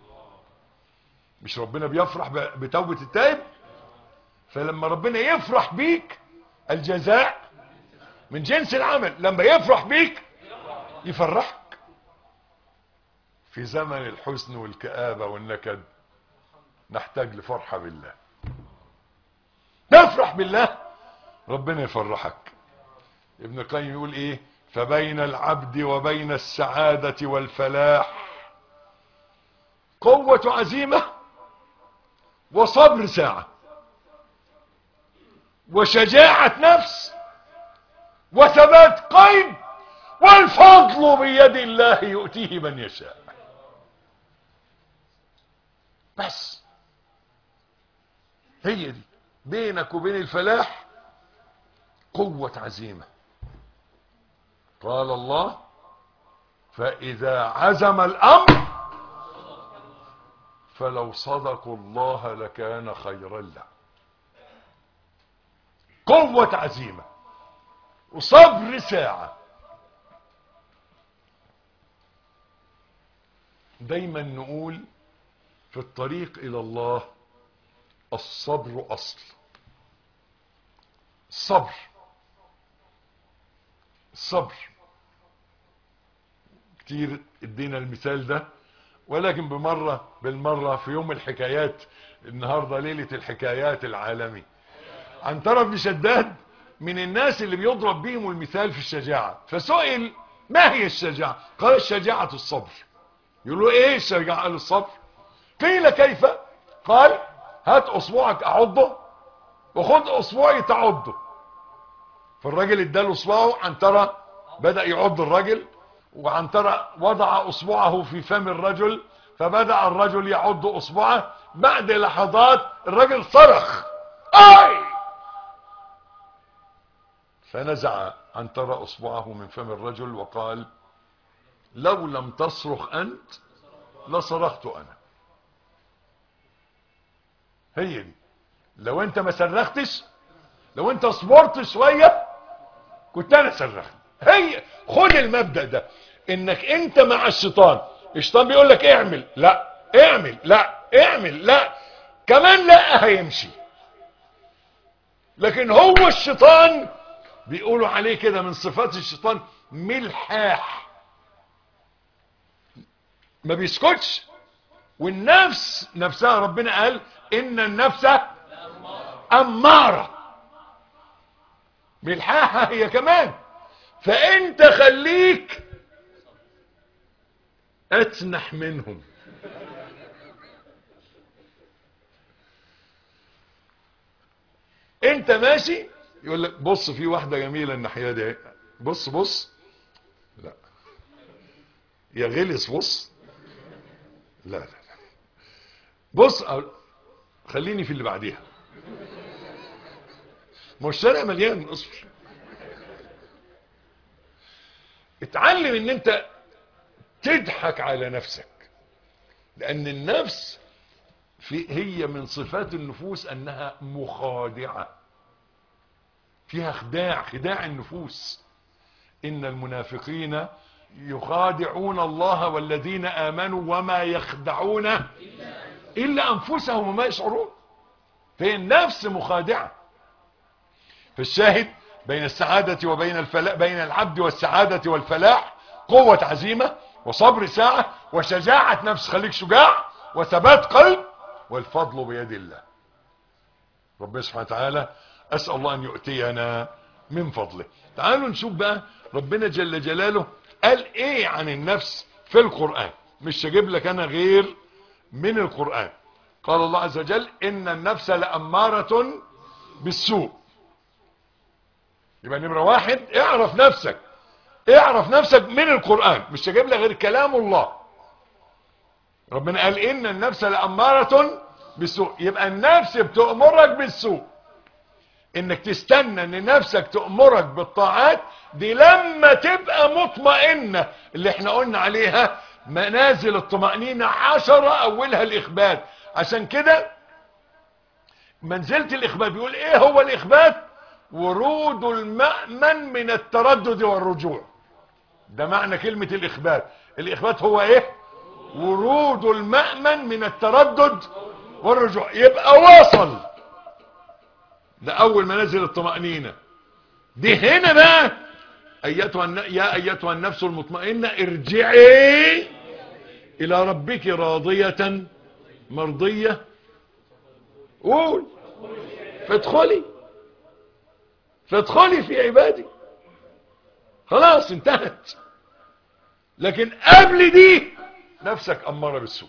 مش ربنا بيفرح بتوبه التائب فلما ربنا يفرح بيك الجزاء من جنس العمل لما يفرح بيك يفرحك في زمن الحزن والكآبة والنكد نحتاج لفرحة بالله نفرح بالله ربنا يفرحك ابن القيم يقول ايه فبين العبد وبين السعادة والفلاح قوة عزيمة وصبر ساعة وشجاعة نفس وثبات قلب والفضل بيد الله يؤتيه من يشاء بس هي دي بينك وبين الفلاح قوة عزيمة قال الله فإذا عزم الأمر فلو صدقوا الله لكان خيرا له قوة عزيمة وصبر ساعة دايما نقول في الطريق إلى الله الصبر أصل الصبر الصبر كتير ادينا المثال ده ولكن بمرة بالمرة في يوم الحكايات النهاردة ليلة الحكايات العالمي عنترة بن شداد من الناس اللي بيضرب بيهم المثال في الشجاعة فسئل ما هي الشجاعة قال الشجاعة الصبر يقولوا ايه الشجاعة قال الصبر قيل كيف قال هات اصبعك اعضه وخد اصبعي تعضه فالراجل اداله اصبعه عنترة بدأ يعض الراجل وعنترة وضع اصبعه في فم الرجل فبدأ الرجل يعض اصبعه بعد لحظات الراجل صرخ اي فنزع عنترة اصبعه من فم الرجل وقال لو لم تصرخ انت لصرخت انا هي دي لو انت ما صرختش لو انت صبرت شوية كنت انا صرخت هي خد المبدأ ده انك انت مع الشيطان الشيطان بيقول لك اعمل لا اعمل لا اعمل لا كمان لا هيمشي لكن هو الشيطان بيقولوا عليه كده من صفات الشيطان ملحاح ما بيسكتش والنفس نفسها ربنا قال ان النفس اماره ملحاحة هي كمان فانت خليك اتنح منهم انت ماشي يقول لك بص في واحدة جميلة الناحية دي بص بص لا يا غلس بص لا لا لا بص خليني في اللي بعديها ما هو الشارع مليان اصبر اتعلم ان انت تضحك على نفسك لان النفس في هي من صفات النفوس انها مخادعة فيها خداع خداع النفوس ان المنافقين يخادعون الله والذين امنوا وما يخدعون الا انفسهم وما يشعرون فهي النفس مخادعة فالشاهد بين السعادة وبين الفلاح بين العبد والسعادة والفلاح قوة عزيمة وصبر ساعة وشجاعة نفس خليك شجاع وثبات قلب والفضل بيد الله ربنا سبحانه وتعالى أسأل الله أن يؤتينا من فضله تعالوا نشوف بقى ربنا جل جلاله قال ايه عن النفس في القرآن مش هجيب لك انا غير من القرآن قال الله عز وجل ان النفس لأمارة بالسوء يبقى نمرة واحد اعرف نفسك اعرف نفسك من القرآن مش هجيب لك غير كلام الله ربنا قال ان النفس لأمارة بالسوء يبقى النفس بتأمرك بالسوء انك تستنى ان نفسك تأمرك بالطاعات دي لما تبقى مطمئنة اللي احنا قلنا عليها منازل الطمأنينة عشرة اولها الاخبات عشان كده منزلة الاخبات بيقول ايه هو الاخبات ورود المأمن من التردد والرجوع ده معنى كلمة الاخبات الاخبات هو ايه ورود المأمن من التردد والرجوع يبقى وصل ده اول منازل الطمأنينة دي هنا بقى ايتها الن... يا ايتها النفس المطمئنة ارجعي الى ربك راضية مرضية قول فادخلي فادخلي في عبادي خلاص انتهت لكن قبل دي نفسك امارة بالسوء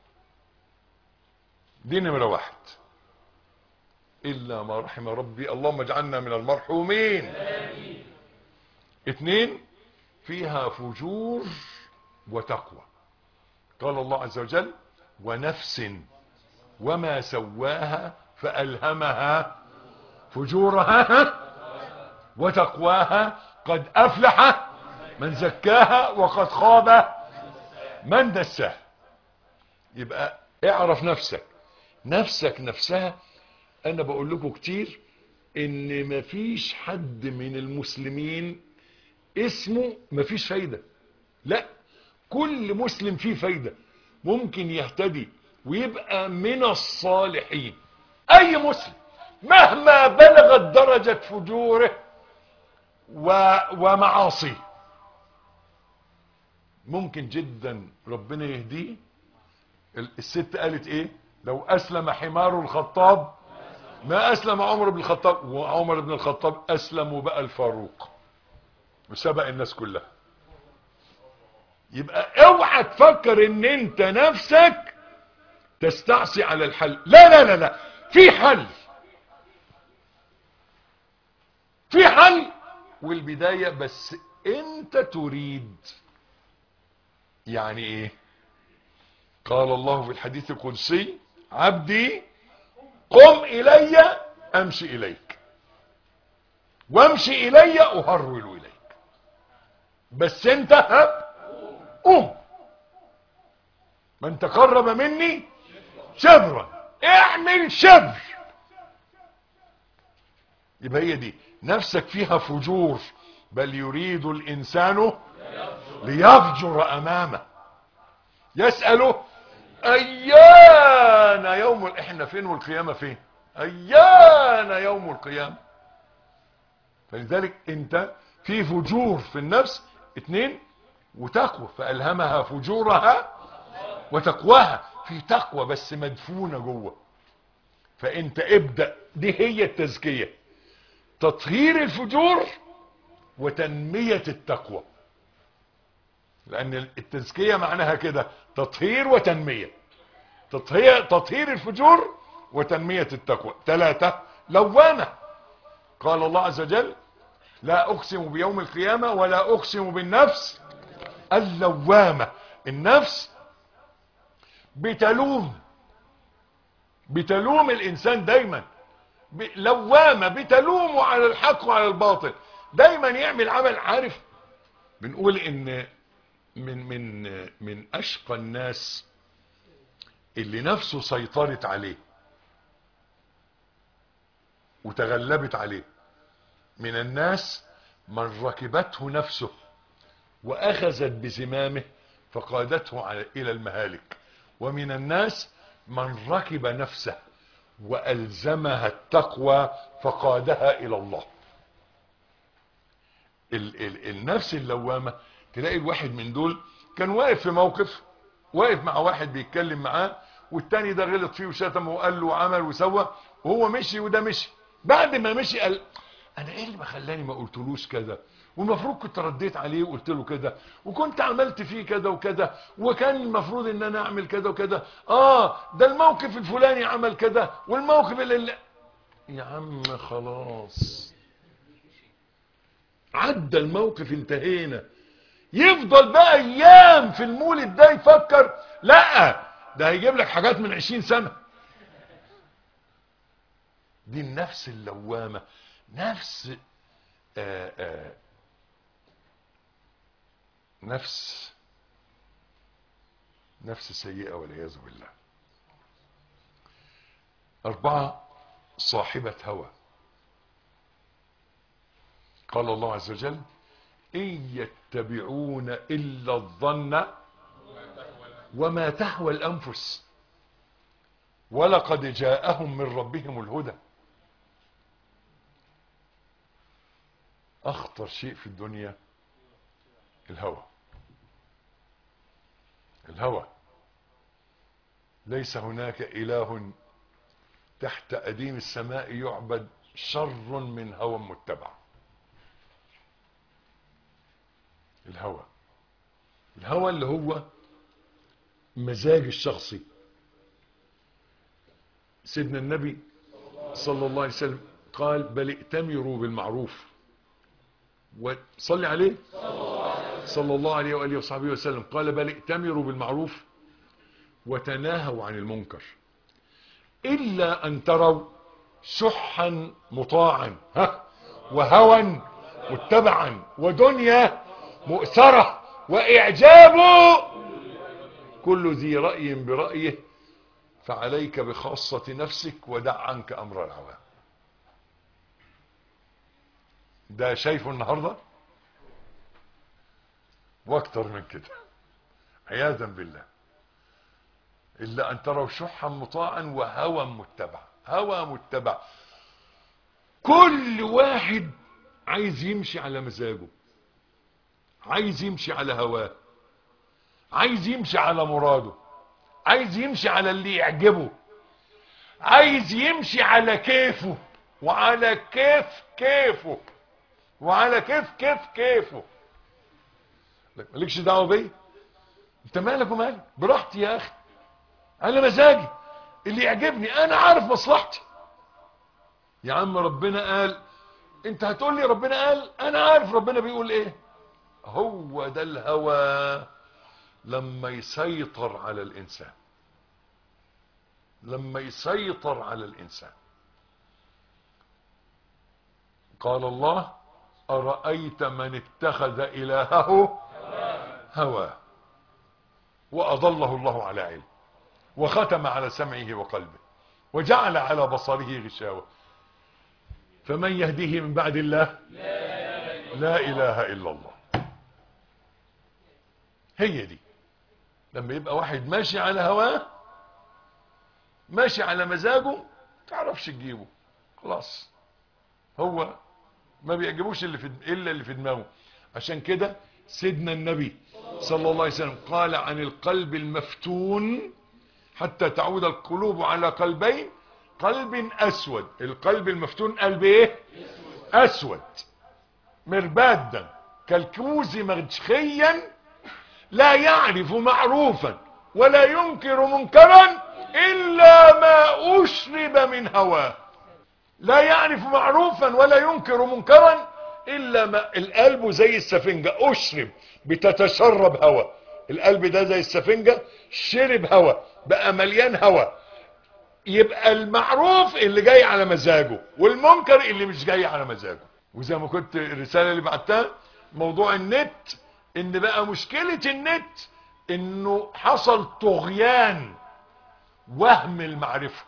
دي نمرة واحد إلا ما رحم ربي اللهم اجعلنا من المرحومين اثنين فيها فجور وتقوى قال الله عز وجل ونفس وما سواها فألهمها فجورها وتقواها قد أفلح من زكاها وقد خاب من دساها يبقى اعرف نفسك نفسك نفسها انا بقول لكم كتير ان مفيش حد من المسلمين اسمه مفيش فايدة لا كل مسلم فيه فايدة ممكن يهتدي ويبقى من الصالحين اي مسلم مهما بلغت درجة فجوره و... ومعاصيه ممكن جدا ربنا يهديه الست قالت ايه لو اسلم حمار الخطاب ما اسلم عمر بن الخطاب وعمر بن الخطاب اسلم وبقى الفاروق وسبق الناس كلها يبقى اوعى تفكر ان انت نفسك تستعصي على الحل لا لا لا لا في حل في حل والبداية بس انت تريد يعني ايه قال الله في الحديث القدسي عبدي قم الي امشي اليك وامشي الي اهرول اليك بس انت ها قوم من تقرب مني شبرا اعمل شبر يبقى هي دي نفسك فيها فجور بل يريد الانسان ليفجر امامه يسأله ايان يوم احنا فين والقيامة فين ايان يوم القيامة فلذلك انت في فجور في النفس اتنين وتقوى فألهمها فجورها وتقواها في تقوى بس مدفونة جوه فانت ابدأ دي هي التزكية تطهير الفجور وتنمية التقوى لان التزكية معناها كده تطهير وتنمية تطهير, تطهير الفجور وتنمية التقوى ثلاثة لوامة قال الله عز وجل لا اقسم بيوم القيامة ولا اقسم بالنفس اللوامة النفس بتلوم بتلوم الانسان دايما ب- لوامة بتلومه على الحق وعلى الباطل دايما يعمل عمل عارف بنقول ان من من من اشقى الناس اللي نفسه سيطرت عليه وتغلبت عليه من الناس من ركبته نفسه واخذت بزمامه فقادته على الى المهالك ومن الناس من ركب نفسه والزمها التقوى فقادها الى الله ال ال النفس اللوامة تلاقي الواحد من دول كان واقف في موقف واقف مع واحد بيتكلم معاه والتاني ده غلط فيه وشتمه وقال له وعمل وسوى وهو مشي وده مشي بعد ما مشي قال انا ايه اللي ما خلاني ما قلتلوش كده والمفروض كنت رديت عليه وقلت له كده وكنت عملت فيه كده وكده وكان المفروض ان انا اعمل كده وكده اه ده الموقف الفلاني عمل كده والموقف اللي, اللي يا عم خلاص عدى الموقف انتهينا يفضل بقى ايام في المولد ده يفكر لا ده هيجيب لك حاجات من عشرين سنة دي النفس اللوامة نفس آآ آآ نفس نفس سيئة والعياذ بالله أربعة صاحبة هوى قال الله عز وجل إن يتبعون إلا الظن وما تهوى الأنفس ولقد جاءهم من ربهم الهدى أخطر شيء في الدنيا الهوى الهوى ليس هناك إله تحت أديم السماء يعبد شر من هوى متبع الهوى الهوى اللي هو مزاج الشخصي سيدنا النبي صلى الله عليه وسلم قال بل ائتمروا بالمعروف وصلي عليه صلى الله عليه وآله وصحبه وسلم قال بل ائتمروا بالمعروف وتناهوا عن المنكر إلا أن تروا شحا مطاعا ها وهوى متبعا ودنيا مؤثرة وإعجاب كل ذي رأي برأيه فعليك بخاصة نفسك ودع عنك أمر العوام ده شايفه النهاردة واكتر من كده عياذا بالله إلا أن تروا شحا مطاعا وهوى متبع هوى متبع كل واحد عايز يمشي على مزاجه عايز يمشي على هواه عايز يمشي على مراده عايز يمشي على اللي يعجبه عايز يمشي على كيفه وعلى كيف كيفه وعلى كيف كيف كيفه مالكش دعوه بيا انت مالك ومالك براحتي يا اخي انا مزاجي اللي يعجبني انا عارف مصلحتي يا عم ربنا قال انت هتقول لي ربنا قال انا عارف ربنا بيقول ايه هو ده الهوى لما يسيطر على الانسان لما يسيطر على الانسان قال الله ارايت من اتخذ الهه هواه واضله الله على علم وختم على سمعه وقلبه وجعل على بصره غشاوه فمن يهديه من بعد الله لا اله الا الله هي دي لما يبقى واحد ماشي على هواه ماشي على مزاجه تعرفش تجيبه خلاص هو ما بيعجبوش اللي في الا اللي في دماغه عشان كده سيدنا النبي صلى الله عليه وسلم قال عن القلب المفتون حتى تعود القلوب على قلبين قلب اسود القلب المفتون قلب ايه اسود مربادا كالكوز مغشخيا لا يعرف معروفا ولا ينكر منكرا الا ما اشرب من هواه لا يعرف معروفا ولا ينكر منكرا الا ما القلب زي السفنجة اشرب بتتشرب هوا القلب ده زي السفنجة شرب هوا بقى مليان هوا يبقى المعروف اللي جاي على مزاجه والمنكر اللي مش جاي على مزاجه وزي ما كنت الرسالة اللي بعتها موضوع النت ان بقى مشكلة النت انه حصل طغيان وهم المعرفة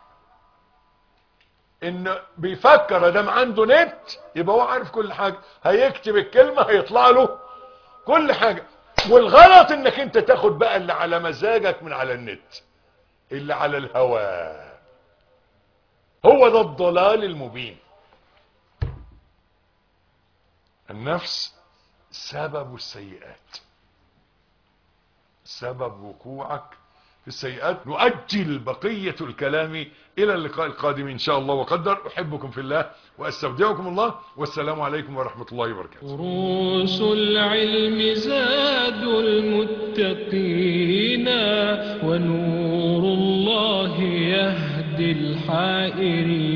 ان بيفكر دام عنده نت يبقى هو عارف كل حاجة هيكتب الكلمة هيطلع له كل حاجة والغلط انك انت تاخد بقى اللي على مزاجك من على النت اللي على الهوى هو ده الضلال المبين النفس سبب السيئات سبب وقوعك في السيئات نؤجل بقية الكلام إلى اللقاء القادم إن شاء الله وقدر أحبكم في الله وأستودعكم الله والسلام عليكم ورحمة الله وبركاته دروس العلم زاد المتقين ونور الله يهدي الحائرين